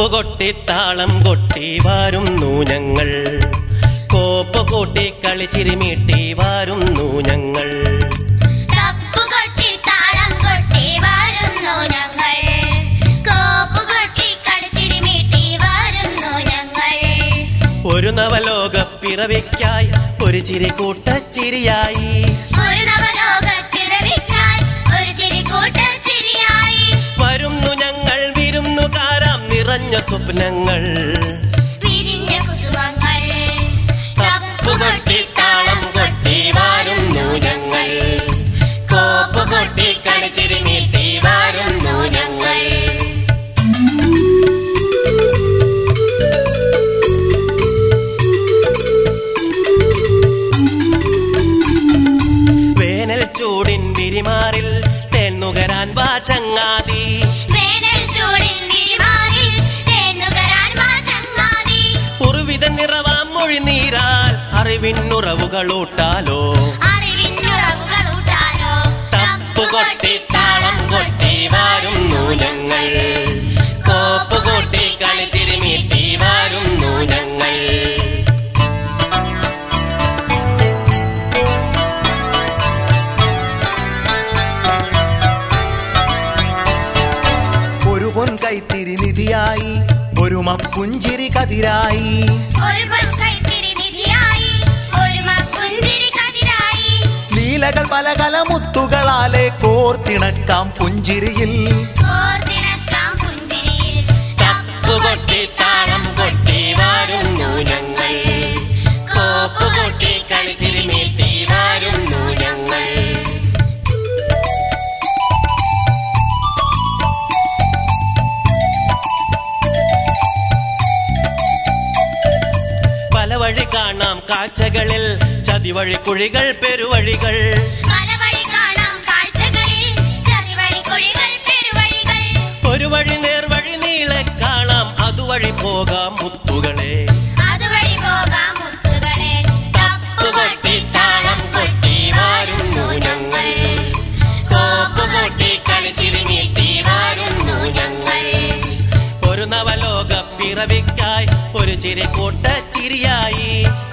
തപ്പുകൊട്ടി താളം കൊട്ടി വാരുന്നു ഞങ്ങൾ കോപ്പ് കൂട്ടി കളിച്ചിരിമീട്ടി വാരുന്നു ഞങ്ങൾ തപ്പുകൊട്ടി താളം കൊട്ടി വരുന്നു ഞങ്ങൾ കോപ്പുകൊട്ടി കളിച്ചിരിമീട്ടി വരുന്നു ഞങ്ങൾ ഒരു നവലോക പിറവിക്കായി ഒരു ചിരി കൂട്ടച്ചിരിയായി ഒരു നവലോകപ്പിറവിക്കായി ഒരു ചിരി കൂട്ടച്ചിരിയായി വരുന്നു ഞങ്ങൾ വിരുന്നുകാരാം നിറഞ്ഞ സ്വപ്നങ്ങൾ വിരിഞ്ഞ കുസുമങ്ങൾ തപ്പുകൊട്ടി താളം കൊട്ടി വാരുന്നു ഞങ്ങൾ കോപ്പ് കൊട്ടി കളിച്ചിരിമീട്ടി വാരുന്നു ഞങ്ങൾ വേനൽ ചൂടിൻ വിരിമാറിൽ തേന്നുകരാൻ വാ ചങ്ങാതി വേനൽ ചൂടിൽ വിരിമാറിൽ തേന്നുകരാൻ വാ ചങ്ങാതി ഉറുവിത നിറവാം മൊഴിനീരാൽ അറിവിന്നുറവുകളൂട്ടാലോ അറിവിന്നുറവുകളൂട്ടാലോ തപ്പുകൊട്ടി താളം കൊട്ടി വാരുന്നു ഞങ്ങൾ കോപ്പ് കൊട്ടി കളിച്ചിരിമീട്ടി വാരുന്നു ഞങ്ങൾ ഒരു പൊൻ കൈത്തിരി നിധിയായി ഒരു മപ്പുഞ്ചിരി കതിരായി ഒരു പൊൻകൈത്തിരി നിധിയായി ഒരു മപ്പുഞ്ചിരി കതിരായി ലീലകൾ പല കല മുത്തുകളാലെ കോർത്തിണക്കാം പുഞ്ചിരിയിൽ കോർത്തിണക്കാം പുഞ്ചിരിയിൽ തപ്പുകൊട്ടി താളം കൊട്ടി വാരുന്നു ഞങ്ങൾ കോപ്പ് കൊട്ടി കളിച്ചിരിമീട്ടി വാരുന്നു ഞങ്ങൾ പല വഴി കാണാം കാഴ്ചകളിൽ ചതിവഴി കുഴികൾ പെരുവഴികൾ പല വഴി കാണാം കാഴ്ചകളിൽ ചതിവഴി കുഴികൾ പെരുവഴികൾ ഒരു വഴി നേർവഴി നീളെ കാണാം അതുവഴി പോകാം മുത്തുകളെ അതുവഴി പോകാം മുത്തുകളെ തപ്പുകൊട്ടി താളം കൊട്ടി വാരുന്നു ഞങ്ങൾ കോപ്പ് കൊട്ടി കളിച്ചിരിമീട്ടി വാരുന്നു ഞങ്ങൾ ഒരു നവലോക പിറവിക്കായി ഒരു ചിരി കൂട്ട ചിരിയായി